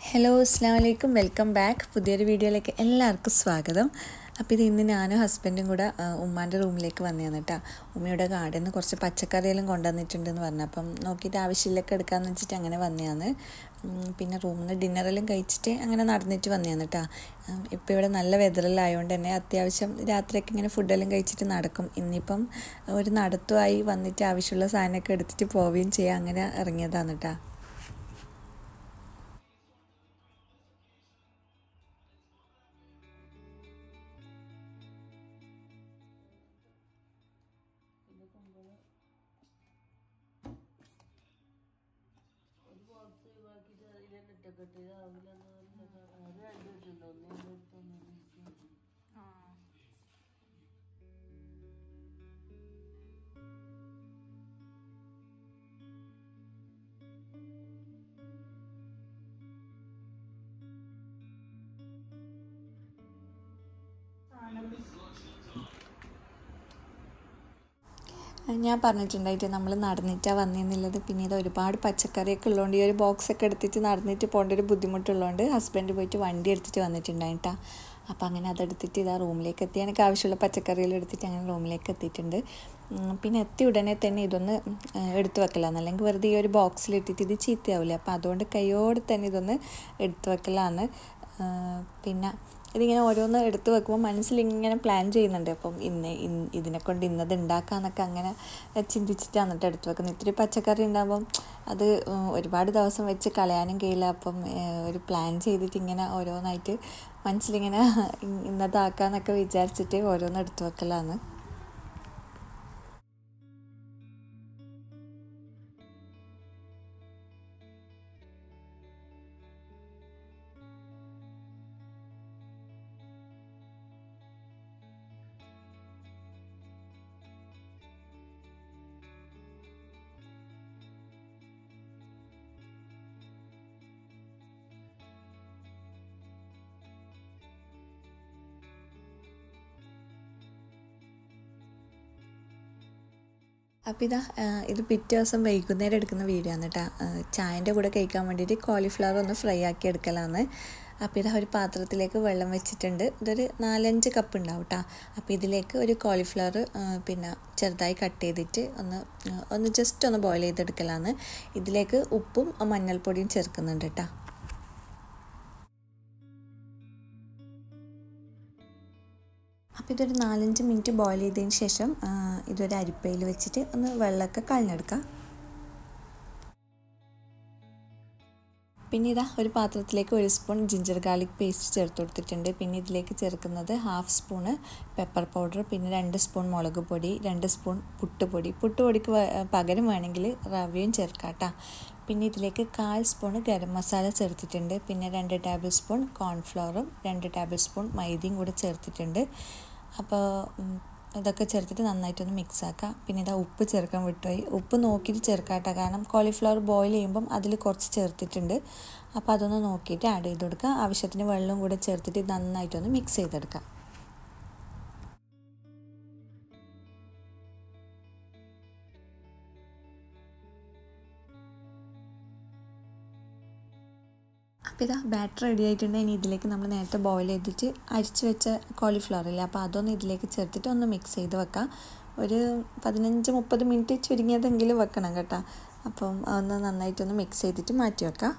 hello അസ്സാം വലൈക്കും welcome back പുതിയൊരു വീഡിയോയിലേക്ക് എല്ലാവർക്കും സ്വാഗതം അപ്പോൾ ഇത് ഇന്ന് ഞാനും ഹസ്ബൻഡും കൂടെ ആ, ഉമ്മാൻ്റെ റൂമിലേക്ക് വന്നതാണ് കേട്ടോ ഉമ്മയുടെ ഗാർഡനിൽ നിന്ന് കുറച്ച് പച്ചക്കറിയെല്ലാം കൊണ്ടുവന്നിട്ടുണ്ടെന്ന് പറഞ്ഞു അപ്പം നോക്കിയിട്ട് ആവശ്യമില്ലൊക്കെ എടുക്കാമെന്ന് വെച്ചിട്ട് അങ്ങനെ വന്നതാണ് ഉം, പിന്നെ റൂമിൽ നിന്ന് ഡിന്നറെല്ലാം കഴിച്ചിട്ട് അങ്ങനെ നടന്നിട്ട് വന്നതാണ് കേട്ടോ ഇപ്പോൾ ഇവിടെ നല്ല വെതറെല്ലാം ആയതുകൊണ്ട് തന്നെ അത്യാവശ്യം രാത്രിയൊക്കെ ഇങ്ങനെ ഫുഡെല്ലാം കഴിച്ചിട്ട് നടക്കും ഇന്നിപ്പം ഒരു നടത്തുമായി വന്നിട്ട് ആവശ്യമുള്ള സാധനമൊക്കെ എടുത്തിട്ട് പോവുകയും ചെയ്യാം അങ്ങനെ ഇറങ്ങിയതാണ് കേട്ടോ ഞാൻ പറഞ്ഞിട്ടുണ്ടായിട്ട് നമ്മൾ നടന്നിട്ടാണ് വന്നതെന്നുള്ളത് പിന്നെ ഇത് ഒരുപാട് പച്ചക്കറിയൊക്കെ ഉള്ളതുകൊണ്ട് ഈ ഒരു ബോക്സൊക്കെ എടുത്തിട്ട് നടന്നിട്ട് പോകേണ്ട ഒരു ബുദ്ധിമുട്ടുള്ളതുകൊണ്ട് ഹസ്ബൻഡ് പോയിട്ട് വണ്ടി എടുത്തിട്ട് വന്നിട്ടുണ്ടായിട്ടാ അപ്പോൾ അങ്ങനെ അതെടുത്തിട്ട് ഇതാ റൂമിലേക്ക് എത്തി എനിക്ക് ആവശ്യമുള്ള പച്ചക്കറികൾ എടുത്തിട്ട് അങ്ങനെ റൂമിലേക്ക് എത്തിയിട്ടുണ്ട് ഉം, പിന്നെ എത്തി ഉടനെ തന്നെ ഇതൊന്ന് ഉം, എടുത്തു വെക്കലാണ് അല്ലെങ്കിൽ വെറുതെ ഈ ഒരു ബോക്സിലിട്ടിട്ട് ഇത് ചീത്തയാവില്ല അപ്പോൾ അതുകൊണ്ട് കൈയോടെ തന്നെ ഇതൊന്ന് എടുത്തു വെക്കലാണ് പിന്നെ ഇതിങ്ങനെ ഓരോന്ന് എടുത്തു വെക്കുമ്പോൾ മനസ്സിലിങ്ങനെ പ്ലാൻ ചെയ്യുന്നുണ്ട് അപ്പം ഇന്ന് ഇന്ന് ഇതിനെ കൊണ്ട് ഇന്നത് ഉണ്ടാക്കാന്നൊക്കെ അങ്ങനെ ചിന്തിച്ചിട്ടാണ് കേട്ടോ എടുത്തു വെക്കുന്നത് ഇത്തിരി പച്ചക്കറി ഉണ്ടാകുമ്പം അത് ഉം, ഒരുപാട് ദിവസം വെച്ച് കളയാനും കഴിയില്ല അപ്പം ഏഹ്, ഒരു പ്ലാൻ ചെയ്തിട്ട് ഇങ്ങനെ ഓരോന്നായിട്ട് മനസ്സിലിങ്ങനെ ഇന്നതാക്കാന്നൊക്കെ വിചാരിച്ചിട്ട് ഓരോന്ന് എടുത്തു വെക്കലാണ് അപ്പോൾ ഇതാ ആ, ഇത് പിറ്റേ ദിവസം വൈകുന്നേരം എടുക്കുന്ന വീഡിയോ ആണ് കേട്ടോ ചായൻ്റെ കൂടെ കഴിക്കാൻ വേണ്ടിയിട്ട് കോളിഫ്ലവർ ഒന്ന് ഫ്രൈ ആക്കി എടുക്കലാണ് അപ്പോൾ ഇതാ ഒരു പാത്രത്തിലേക്ക് വെള്ളം വെച്ചിട്ടുണ്ട് ഇതൊരു നാലഞ്ച് കപ്പ് ഉണ്ടാവും കേട്ടോ അപ്പോൾ ഇതിലേക്ക് ഒരു കോളിഫ്ലവർ പിന്നെ ചെറുതായി കട്ട് ചെയ്തിട്ട് ഒന്ന് ആ, ഒന്ന് ജസ്റ്റ് ഒന്ന് ബോയിൽ ചെയ്തെടുക്കലാണ് ഇതിലേക്ക് ഉപ്പും മഞ്ഞൾപ്പൊടിയും ചേർക്കുന്നുണ്ട് കേട്ടോ അപ്പോൾ ഇതൊരു നാലഞ്ച് മിനിറ്റ് ബോയിൽ ചെയ്തതിന് ശേഷം ആ, ഇതൊരു അരിപ്പയിൽ വെച്ചിട്ട് ഒന്ന് വെള്ളമൊക്കെ കളഞ്ഞെടുക്കാം പിന്നെ ഇതാ ഒരു പാത്രത്തിലേക്ക് ഒരു സ്പൂൺ ജിഞ്ചർ ഗാർലിക് പേസ്റ്റ് ചേർത്ത് കൊടുത്തിട്ടുണ്ട് പിന്നെ ഇതിലേക്ക് ചേർക്കുന്നത് ഹാഫ് സ്പൂണ് പെപ്പർ പൗഡർ പിന്നെ രണ്ട് സ്പൂൺ മുളക് പൊടി രണ്ട് സ്പൂൺ പുട്ടുപൊടി പുട്ടുപൊടിക്ക് വ- പകരം വേണമെങ്കിൽ റവയും ചേർക്കാം കേട്ടോ പിന്നെ ഇതിലേക്ക് കാൽ സ്പൂണ് ഗരം മസാല ചേർത്തിട്ടുണ്ട് പിന്നെ രണ്ട് ടേബിൾ സ്പൂൺ കോൺഫ്ലവറും രണ്ട് ടേബിൾ സ്പൂൺ മൈദയും കൂടെ ചേർത്തിട്ടുണ്ട് അപ്പോൾ ഉം, ഇതൊക്കെ ചേർത്തിട്ട് നന്നായിട്ടൊന്ന് മിക്സ് ആക്കുക പിന്നെ ഇതാ ഉപ്പ് ചേർക്കാൻ വിട്ടുപോയി ഉപ്പ് നോക്കിയിട്ട് ചേർക്കാട്ടോ കാരണം കോളിഫ്ലവർ ബോയിൽ ചെയ്യുമ്പം അതിൽ കുറച്ച് ചേർത്തിട്ടുണ്ട് അപ്പോൾ അതൊന്ന് നോക്കിയിട്ട് ആഡ് ചെയ്ത് കൊടുക്കുക ആവശ്യത്തിന് വെള്ളവും കൂടെ ചേർത്തിട്ട് ഇത് നന്നായിട്ടൊന്ന് മിക്സ് ചെയ്തെടുക്കുക അപ്പോൾ ഇതാ ബാറ്റർ റെഡി ആയിട്ടുണ്ട് ഇനി ഇതിലേക്ക് നമ്മൾ നേരത്തെ ബോയിൽ ചെയ്തിട്ട് അരിച്ച് വെച്ച കോളിഫ്ലവർ ഇല്ലേ അപ്പോൾ അതൊന്ന് ഇതിലേക്ക് ചേർത്തിട്ട് ഒന്ന് മിക്സ് ചെയ്ത് വെക്കാം ഒരു പതിനഞ്ച് മുപ്പത് മിനിറ്റ് ചുരുങ്ങിയതെങ്കിലും വെക്കണം കേട്ടോ അപ്പം അതൊന്ന് നന്നായിട്ടൊന്ന് മിക്സ് ചെയ്തിട്ട് മാറ്റി വെക്കാം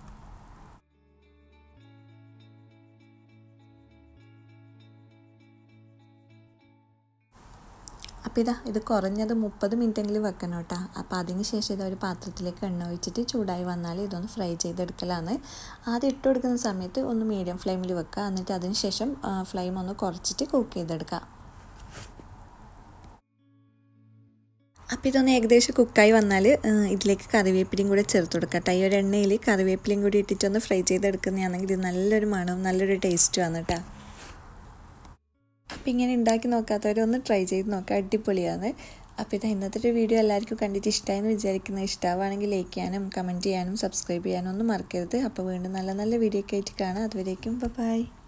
അപ്പോൾ ഇതാ ഇത് കുറഞ്ഞത് മുപ്പത് മിനിറ്റെങ്കിലും വെക്കണം കേട്ടോ അപ്പോൾ അതിന് ശേഷം ഇത് ഒരു പാത്രത്തിലേക്ക് എണ്ണ ഒഴിച്ചിട്ട് ചൂടായി വന്നാൽ ഇതൊന്ന് ഫ്രൈ ചെയ്തെടുക്കലാണ് ആദ്യം ഇട്ട് കൊടുക്കുന്ന സമയത്ത് ഒന്ന് മീഡിയം ഫ്ലെയിമിൽ വെക്കുക എന്നിട്ട് അതിന് ശേഷം ഫ്ലെയിം ഒന്ന് കുറച്ചിട്ട് കുക്ക് ചെയ്തെടുക്കുക അപ്പോൾ ഇതൊന്ന് ഏകദേശം കുക്കായി വന്നാൽ ഇതിലേക്ക് കറിവേപ്പിലയും കൂടെ ചേർത്ത് കൊടുക്കുക കേട്ടോ ഈ ഒരു എണ്ണയിൽ കറിവേപ്പിലയും കൂടി ഇട്ടിട്ടൊന്ന് ഫ്രൈ ചെയ്തെടുക്കുന്നതാണെങ്കിൽ ഇത് നല്ലൊരു മണവും നല്ലൊരു ടേസ്റ്റുമാണ് കേട്ടോ അപ്പം ഇങ്ങനെ ഉണ്ടാക്കി നോക്കാത്തവരൊന്ന് ട്രൈ ചെയ്ത് നോക്കാം അടിപൊളിയാണ് അപ്പോൾ ഇത് ഇന്നത്തെ ഒരു വീഡിയോ എല്ലാവർക്കും കണ്ടിട്ട് ഇഷ്ടമായെന്ന് വിചാരിക്കുന്നത് ഇഷ്ടമാണെങ്കിൽ ലൈക്ക് ചെയ്യാനും കമൻറ്റ് ചെയ്യാനും സബ്സ്ക്രൈബ് ചെയ്യാനും ഒന്നും മറക്കരുത് അപ്പോൾ വീണ്ടും നല്ല നല്ല വീഡിയോ ഒക്കെ ആയിട്ട് കാണാം അതുവരേക്കും ബൈ